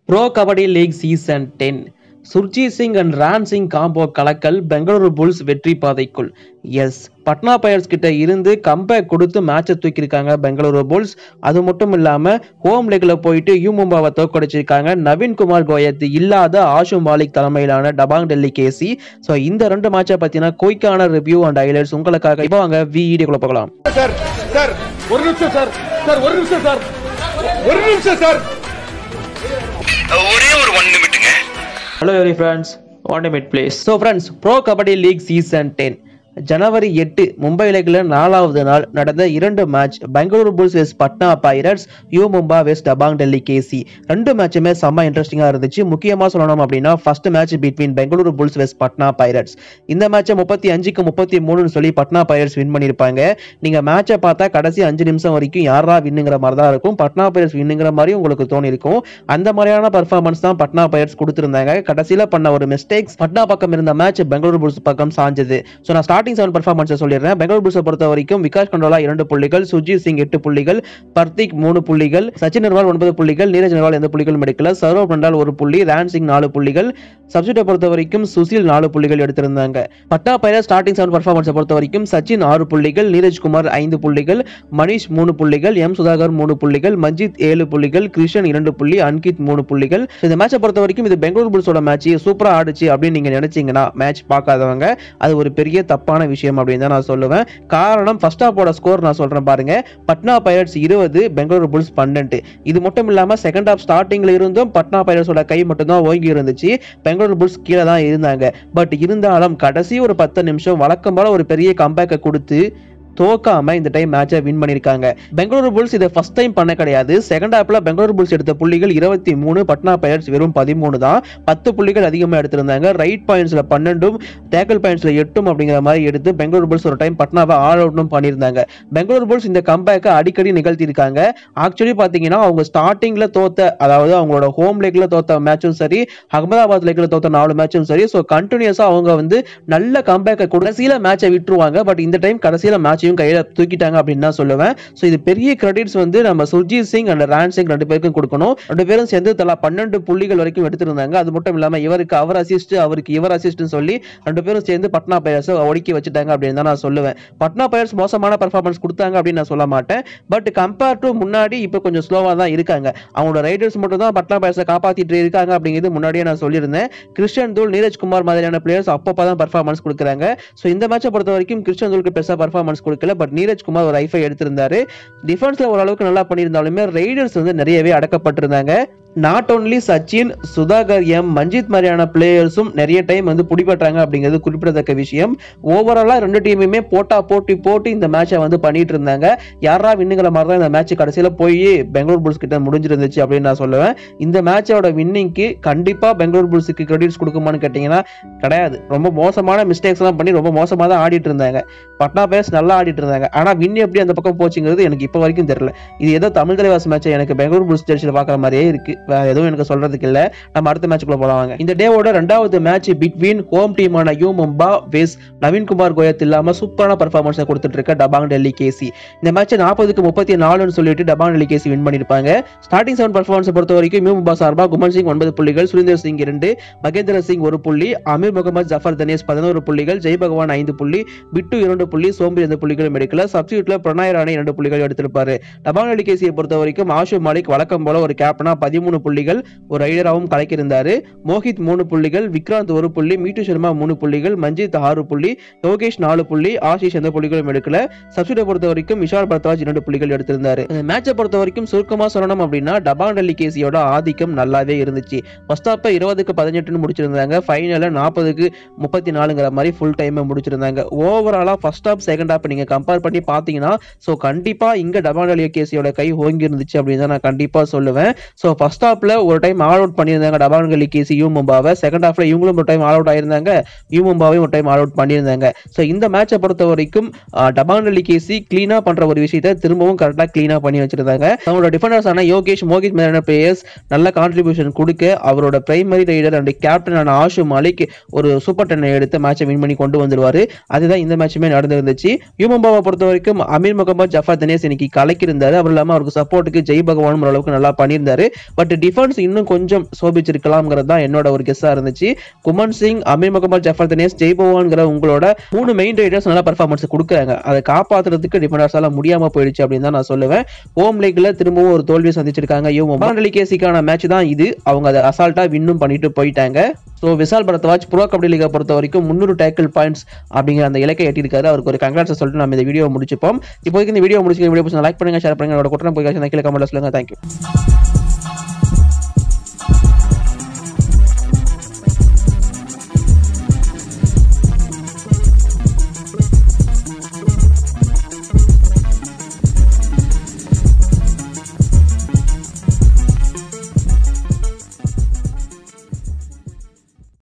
bro kabaddi league season ten Surjeet Singh and Ran Singh combo கலக்கல் Bengaluru bulls வெற்றி பாதைக்குள் S Patna buyers கிட்ட இருந்து கம்பேக் கொடுத்து மேட்சை தூக்கியிருக்காங்க பெங்களூரு புல்ஸ் அது மட்டும் இல்லாம ஹோம் லெக்ல போயிட்டு யூ மும்பாவை தோக்கடிச்சிருக்காங்க நவீன்குமார் கோயத் இல்லாத ஆஷு மாலிக் தலைமையிலான டபாங் டெல்லி கேசி ஸோ இந்த ரெண்டு மேட்சை பத்தின குயிக்கான ரிவ்யூ அண்ட் ஹைலைட்ஸ் உங்களுக்காக இப்போ வாங்க வீடியோக்குள்ள போகலாம் சார் சார் ஒரு நிமிஷம் சார் சார் ஒரு நிமிஷம் சார் ஒரு நிமிஷம் சார் ஒரே ஒரு ஒன் நிமிட்டுங்க hello every friends one mid place so friends pro kabaddi league season ten ஜனவரி எட்டு மும்பை லீக்ல நாலாவது நாள் நடந்த இரண்டு match Bengaluru Bulls versus Patna Pirates U Mumba versus Dabang Delhi KC ரெண்டு மேட்சுமே செம்ம இன்ட்ரெஸ்டிங்காக இருந்துச்சு முக்கியமாக சொல்லணும் அப்படின்னா first match between Bengaluru Bulls versus Patna Pirates இந்த மேட்சை முப்பத்தி அஞ்சுக்கு முப்பத்தி மூணுன்னு சொல்லி பட்னா பைரட்ஸ் வின் பண்ணியிருப்பாங்க நீங்கள் மேட்சை பார்த்தா கடைசி அஞ்சு நிமிஷம் வரைக்கும் யாரா வின்னுங்கிற மாதிரி தான் இருக்கும் பட்னா பைரட்ஸ் வின்னுங்கிற மாதிரி உங்களுக்கு தோணிருக்கும் அந்த மாதிரியான பர்ஃபார்மன்ஸ் தான் பட்னா பைரட்ஸ் கொடுத்துருந்தாங்க கடைசியில் பண்ண ஒரு மிஸ்டேக்ஸ் பட்னா பக்கம் இருந்த மேட்ச் பெங்களூரு புல்ஸ் பக்கம் சாஞ்சது ஸோ நான் ஸ்டார்டிங் செவன் பர்ஃபார்மன்ஸை சொல்லிடுறேன் பெங்களூரு புல்ஸை பொறுத்த வரைக்கும் விகாஸ் கண்டோலா இரண்டு புள்ளிகள் சுஜித் சிங் எட்டு புள்ளிகள் பர்த்திக் மூணு புள்ளிகள் சச்சின் நர்வால் ஒன்பது புள்ளிகள் நீரஜ் நர்வால் எந்த புள்ளிகளும் எடுக்கல சௌரவ் பண்டால் ஒரு புள்ளி ரான் சிங் நாலு புள்ளிகள் சப்ஸ்டியூட்டை பொறுத்த வரைக்கும் சுசில் நாலு புள்ளிகள் எடுத்திருந்தாங்க பட்டா பைரட் ஸ்டார்டிங் செவன் பர்ஃபார்மன்ஸை பொறுத்த வரைக்கும் சச்சின் ஆறு புள்ளிகள் நீரஜ் குமார் ஐந்து புள்ளிகள் மணிஷ் மூணு புள்ளிகள் எம் சுதாகர் மூணு புள்ளிகள் மஞ்சித் ஏழு புள்ளிகள் கிருஷ்ணன் இரண்டு புள்ளி அன்கித் மூணு புள்ளிகள் இந்த மேட்சை பொறுத்த வரைக்கும் இது பெங்களூர் புல்ஸோட மேட்ச் சூப்பரா ஆடுச்சு அப்படின்னு நீங்க நினைச்சீங்கன்னா மேட்ச் பார்க்காதவங்க அது ஒரு பெரிய தப்பான விஷயம் அப்படின்னு தான் நான் சொல்லுவேன் காரணம் ஃபர்ஸ்ட் ஹாஃபோட ஸ்கோர் நான் சொல்றேன் பாருங்க பட்னா பைரட்ஸ் இருபது பெங்களூரு புல்ஸ் பன்னெண்டு இது மட்டும் இல்லாம செகண்ட் ஹாஃப் ஸ்டார்டிங்ல இருந்தும் பட்னா பைரட்ஸோட கை மட்டும் தான் ஓங்கி இருந்துச்சு பெங்களூரு புல்ஸ் கீழே தான் இருந்தாங்க பட் இருந்தாலும் கடைசி ஒரு பத்து நிமிஷம் வழக்கம் போல ஒரு பெரிய கம்பேக்கை கொடுத்து தோக்காம இந்த டைம் மேட்சை வின் பண்ணிருக்காங்க பெங்களூரு புல்ஸ் இதை ஃபர்ஸ்ட் டைம் பண்ண கிடையாது செகண்ட் ஹாப்ல பெங்களூரு புல்ஸ் எடுத்த புள்ளிகள் இருபத்தி மூணு பட்னா பைரட்ஸ் வெறும் பதிமூணு தான் பத்து புள்ளிகள் அதிகமாக எடுத்திருந்தாங்க ரைட் பாயிண்ட்ஸ்ல பன்னெண்டும் டேக்கல் பாயிண்ட்ஸ்ல எட்டும் அப்படிங்கிற மாதிரி எடுத்து பெங்களூரு புல்ஸ் ஒரு டைம் பட்னாவை ஆல் அவுட்டும் பண்ணியிருந்தாங்க பெங்களூரு புல்ஸ் இந்த கம்பேக்கை அடிக்கடி நிகழ்த்தியிருக்காங்க ஆக்சுவலி பார்த்தீங்கன்னா அவங்க ஸ்டார்டிங்ல தோத்த அதாவது அவங்களோட ஹோம் லீக்ல தோத்த மேட்சும் சரி அகமதாபாத் லீக்ல தோத்த நாலு மேட்சும் சரி ஸோ கண்டினியூஸா அவங்க வந்து நல்ல கம்பேக்கை கடைசியில மேட்சை விட்டுருவாங்க பட் இந்த டைம் கடைசியில மேட்சையும் கையில தூக்கிட்டாங்க அப்படின்னு தான் சொல்லுவேன் ஸோ இது பெரிய கிரெடிட்ஸ் வந்து நம்ம சுர்ஜித் சிங் அண்ட் ரான் சிங் ரெண்டு பேருக்கும் கொடுக்கணும் ரெண்டு பேரும் சேர்ந்து தலா பன்னெண்டு புள்ளிகள் வரைக்கும் எடுத்திருந்தாங்க அது மட்டும் இல்லாம இவருக்கு அவர் அசிஸ்ட் அவருக்கு இவர் அசிஸ்ட்னு சொல்லி ரெண்டு பேரும் சேர்ந்து பட்னா பயர்ஸை ஒடுக்கி வச்சுட்டாங்க அப்படின்னு தான் நான் சொல்லுவேன் பட்னா பயர்ஸ் மோசமான பர்ஃபார்மன்ஸ் கொடுத்தாங்க அப்படின்னு நான் சொல்ல மாட்டேன் பட் கம்பேர் டு முன்னாடி இப்போ கொஞ்சம் ஸ்லோவாக தான் இருக்காங்க அவங்களோட ரைடர்ஸ் மட்டும் தான் பட்னா பயர்ஸை காப்பாத்திட்டு இருக்காங்க அப்படிங்கிறது முன்னாடியே நான் சொல்லியிருந்தேன் கிருஷ்ணன் தூள் நீரஜ் குமார் மாதிரியான பிளேயர்ஸ் அப்பப்போ தான் பர்ஃபார்மன்ஸ் கொடுக்குறாங்க ஸோ இந்த மேட்சை பொறுத்த வரைக்கும் கிருஷ்ணன் தூளுக்கு பெருசாக பர்ஃபார்மன்ஸ் கொடுக்கல பட் நீரஜ் குமார் ஒரு ஐஃபை எடுத்திருந்தாரு டிஃபென்ஸ்ல ஓரளவுக்கு நல்லா பண்ணியிருந்தாலுமே ரைடர்ஸ் வந்து நிறையவே அடக்கப்பட்டிருந்தாங்க not only Sachin Sudhakar M Manjeet மாதிரியான பிளேயர்ஸும் நிறைய டைம் வந்து பிடிபடுறாங்க அப்படிங்கிறது குறிப்பிடத்தக்க விஷயம் ஓவராலா ரெண்டு டீமுமே போட்டா போட்டி போட்டு இந்த மேட்சை வந்து பண்ணிட்டு இருந்தாங்க யாரா வின்னுங்கிற மாதிரி தான் இந்த மேட்ச் கடைசியில போய் பெங்களூர் புல்ஸ் கிட்ட முடிஞ்சிருந்துச்சு அப்படின்னு நான் சொல்லுவேன் இந்த மேட்சோட வின்னிங்க்கு கண்டிப்பா பெங்களூர் புல்ஸுக்கு கிரெடிட்ஸ் கொடுக்குமான்னு கேட்டீங்கன்னா கிடையாது ரொம்ப மோசமான மிஸ்டேக்ஸ் எல்லாம் பண்ணி ரொம்ப மோசமா தான் ஆடிட்டு இருந்தாங்க பட்னா பேஸ் நல்லா ஆடிட்டு இருந்தாங்க ஆனா வின் எப்படி அந்த பக்கம் போச்சுங்கிறது எனக்கு இப்போ வரைக்கும் தெரியல இது ஏதோ தமிழ் தலைவாஸ் மேட்சை எனக்கு பெங்களூர் புல்ஸ் ஜெர்சியில் பார்க்குற மாதிரியே இருக்கு வேற எதுவும் எனக்கு சொல்றதுக்கு இல்ல நம்ம அடுத்த மேட்ச்க்குள்ள போலாம் வாங்க இந்த டேவோட ரெண்டாவது மேட்ச் பிட்வீன் ஹோம் டீமான யூ மும்பா வேஸ் நவீன்குமார் கோயத் இல்லாம சூப்பரான பர்ஃபார்மன்ஸை கொடுத்துட்டு இருக்க டபாங் டெல்லி கேசி இந்த மேட்ச் நாற்பதுக்கு முப்பத்தி நாலுன்னு சொல்லிட்டு டபாங் டெல்லி கேசி வின் பண்ணிருப்பாங்க ஸ்டார்டிங் செவன் பர்ஃபார்மன்ஸை பொறுத்த வரைக்கும் யூ மும்பா சார்பா குமன் சிங் ஒன்பது புள்ளிகள் சுரேந்தர் சிங் இரண்டு மகேந்திர சிங் ஒரு புள்ளி அமீர் முகமது ஜஃபர் தனேஷ் பதினோரு புள்ளிகள் ஜெய் பகவான் ஐந்து புள்ளி பிட்டு இரண்டு புள்ளி சோம்பி எந்த புள்ளிகளும் எடுக்கல சப்ஸ்டியூட்ல பிரணாய் ராணி இரண்டு புள்ளிகள் எடுத்திருப்பாரு டபாங் டெல்லி கேசியை பொறுத்த வரைக்கும் ஆஷு மாலிக் வழக்கம் போல ஒரு கேப்டனா பதிமூணு புள்ளிகள் ஒரு ரைடராகவும் கலக்கியிருந்தாரு மோஹித் மூணு புள்ளிகள் விக்ராந்த் ஒரு புள்ளி மீட்டு சர்மா மூணு புள்ளிகள் மஞ்சித் ஆறு புள்ளி யோகேஷ் நாலு புள்ளி ஆஷிஷ் எந்த புள்ளிகளும் எடுக்கல சப்ஸ்டியூட்டை பொறுத்த வரைக்கும் விஷால் பரத்வாஜ் இரண்டு புள்ளிகள் எடுத்திருந்தாரு இந்த மேட்சை பொறுத்த வரைக்கும் சுருக்கமா சொல்லணும் அப்படின்னா டபாங் டெல்லி கேசியோட ஆதிக்கம் நல்லாவே இருந்துச்சு ஃபர்ஸ்ட் ஹாப்பை இருபதுக்கு பதினெட்டுன்னு முடிச்சிருந்தாங்க ஃபைனலில் நாற்பதுக்கு முப்பத்தி நாலுங்கிற மாதிரி ஃபுல் டைமை முடிச்சிருந்தாங்க ஓவராலாக ஃபர்ஸ்ட் ஹாப் செகண்ட் ஹாப் நீங்கள் கம்பேர் பண்ணி பார்த்தீங்கன்னா ஸோ கண்டிப்பாக இங்கே டபாங் டெல்லி கேசியோட கை ஓங்கி இருந்துச்சு அப்படின்னு தான் நான் கண்டிப்பாக சொல்லுவேன் ஸோ ஃபர்ஸ்ட் ஹாப்ல ஒரு டைம் ஆல் அவுட் பண்ணியிருந்தாங்க டபான் கலி கேசி யூ மும்பாவை செகண்ட் ஹாஃப்ல இவங்களும் ஒரு டைம் ஆல் அவுட் ஆயிருந்தாங்க யூ மும்பாவையும் ஒரு டைம் ஆல் அவுட் பண்ணியிருந்தாங்க ஸோ இந்த மேட்சை பொறுத்த வரைக்கும் டபான் கலி கேசி கிளீனா பண்ற ஒரு விஷயத்தை திரும்பவும் கரெக்டாக கிளீனா பண்ணி வச்சிருந்தாங்க அவங்களோட டிஃபெண்டர்ஸ் ஆன யோகேஷ் மோகித் மாதிரியான பிளேயர்ஸ் நல்ல கான்ட்ரிபியூஷன் கொடுக்க அவரோட பிரைமரி ரைடர் அண்ட் கேப்டனான ஆஷு மாலிக் ஒரு சூப்பர் டென்னை எடுத்து மேட்சை வின் பண்ணி கொண்டு வந்துருவாரு அதுதான் இந்த மேட்சுமே நடந்திருந்துச்சு யூ மும்பாவை பொறுத்த வரைக்கும் அமீர் முகமது ஜஃபர் தனேஸ் இன்னைக்கு கலக்கியிருந்தாரு அவர் இல்லாமல் அவருக்கு சப்போர்ட்டுக்கு ஜெய் பகவானும் ஓரளவுக்கு நல்லா பண்ணியிருந்தாரு பட் பட் டிஃபென்ஸ் இன்னும் கொஞ்சம் சோபிச்சிருக்கலாம்ங்கிறது தான் என்னோட ஒரு கெஸ்ஸாக இருந்துச்சு குமன் சிங் அமீர் முகமது ஜஃபர் தினேஷ் ஜெய்பவான்கிற உங்களோட மூணு மெயின் ரைடர்ஸ் நல்ல பர்ஃபார்மன்ஸ் கொடுக்குறாங்க அதை காப்பாற்றுறதுக்கு டிஃபெண்டர்ஸால முடியாம போயிடுச்சு அப்படின்னு தான் நான் சொல்லுவேன் ஹோம் லீக்ல திரும்பவும் ஒரு தோல்வி சந்திச்சிருக்காங்க இவங்க கேசிக்கான மேட்ச் தான் இது அவங்க அதை அசால்ட்டா வின்னும் பண்ணிட்டு போயிட்டாங்க ஸோ விசால் பரத்வாஜ் ப்ரோ கபடி லீகை பொறுத்த வரைக்கும் முந்நூறு டேக்கிள் பாயிண்ட்ஸ் அப்படிங்கிற அந்த இலக்கை எட்டியிருக்காரு அவருக்கு ஒரு கங்க்ராட்ஸ் சொல்லிட்டு நம்ம இந்த வீடியோ முடிச்சுப்போம் இப்போதைக்கு இந்த வீடியோ முடிச்சு வீடியோ லைக் பண்ணுங்க ஷேர் பண்ணுங்க என்னோட குற்றம் போய் கீழே கமெண்ட்ல சொல்லுங்க தேங்க்யூ